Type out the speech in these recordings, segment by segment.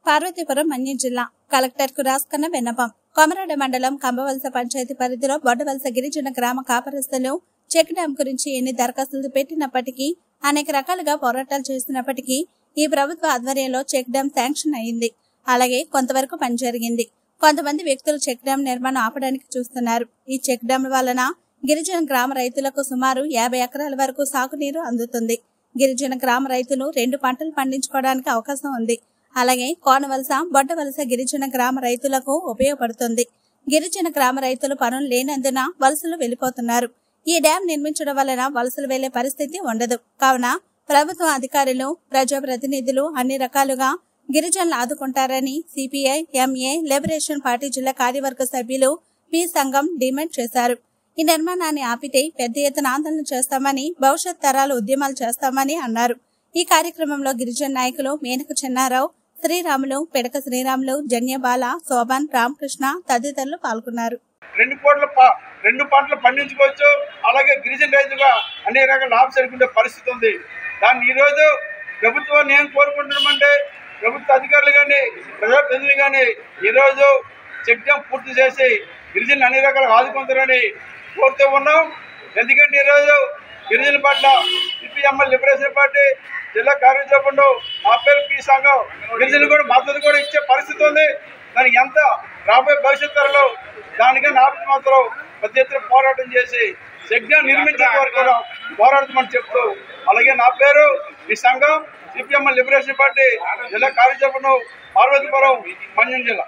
పార్వతీపురం మన్యం జిల్లా కలెక్టర్ కు రాసుకున్న విన్నపం కొమరాడ మండలం కంబవలస పంచాయతీ పరిధిలో బొడ్డవలస గిరిజన గ్రామ కాపరస్తులు చెక్ డ్యాం గురించి ఎన్ని దరఖాస్తులు పెట్టినప్పటికీ అనేక రకాలుగా పోరాటాలు చేస్తున్నప్పటికీ ఈ ప్రభుత్వ ఆధ్వర్యంలో చెక్ డ్యాం శాంక్షన్ అయింది అలాగే కొంతవరకు పని జరిగింది కొంతమంది వ్యక్తులు చెక్ డ్యాం నిర్మాణం ఆపడానికి చూస్తున్నారు ఈ చెక్ డ్యాం వలన గిరిజన గ్రామ రైతులకు సుమారు యాభై ఎకరాల వరకు సాగునీరు అందుతుంది గిరిజన గ్రామ రైతులు రెండు పంటలు పండించుకోవడానికి అవకాశం ఉంది అలాగే కోనవలస బొడ్డవలస గిరిజన గ్రామ రైతులకు ఉపయోగపడుతుంది గిరిజన గ్రామ రైతులు పనులు లేనందున వలసలు వెళ్లిపోతున్నారు ఈ డ్యాం నిర్మించడం వలన వలసలు వెళ్లే పరిస్థితి ఉండదు కావున ప్రభుత్వ అధికారులు ప్రజాప్రతినిధులు అన్ని రకాలుగా గిరిజనులు ఆదుకుంటారని సిపిఐ ఎంఏ లిబరేషన్ పార్టీ జిల్లా కార్యవర్గ సభ్యులు పి సంఘం డిమాండ్ చేశారు ఈ నిర్మాణాన్ని ఆపితే పెద్ద ఎత్తున ఆందోళన చేస్తామని భవిష్యత్ తరాలు ఉద్యమాలు చేస్తామని అన్నారు ఈ కార్యక్రమంలో గిరిజన నాయకులు మేనక చెన్నారావు శ్రీరాములు పిడక శ్రీరాములు జన్యబాల శోభన్ రామకృష్ణ తదితరులు పాల్గొన్నారు రెండు కోట్ల ప- రెండు పంటలు పండించుకోవచ్చు అలాగే గిరిజన రైతుగా అనేక రకాల లాభం సరుకుండే పరిస్థితి ఉంది దాన్ని ఈరోజు ప్రభుత్వాన్ని ఏం కోరుకుంటున్నామంటే ప్రభుత్వ అధికారులు కానీ ప్రజాప్రతినిధులు కానీ ఈరోజు చెక్ డ్యాం పూర్తి చేసి గిరిజనులు అన్ని రకాలుగా ఆదుకుంటారని కోరుతూ ఉన్నాం ఎందుకంటే ఈరోజు గిరిజన పట్ల సిపిఎంఎల్ లిబరేషన్ పార్టీ జిల్లా కార్యసభ్యుడు మా పేరు పి సంఘం గిరిజనులు కూడా మద్దతు కూడా ఇచ్చే పరిస్థితి ఉంది దానికి ఎంత రాబోయే భవిష్యత్ తరంలో దానికన్నా ఆపి మాత్రం పెద్ద ఎత్తున పోరాటం చేసి యజ్ఞం నిర్మించే వరకు కూడా పోరాడతామని చెప్తూ అలాగే నా పేరు ఈ సంఘం సిపిఎంఎల్ లిబరేషన్ పార్టీ జిల్లా కార్యసభ్యుడు పార్వతీపురం మన్యం జిల్లా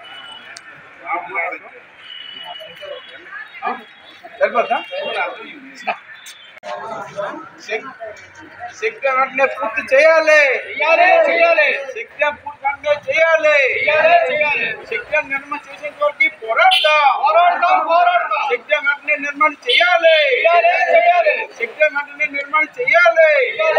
సరిపోతా శక్తి వెంటనే పూర్తి చేయాలి శక్తి పూర్తి వెంటనే చేయాలి శక్తి నిర్మాణం చేసేంత వరకు పోరాడతాం శక్తి వెంటనే నిర్మాణం చేయాలి శక్తి వెంటనే నిర్మాణం చేయాలి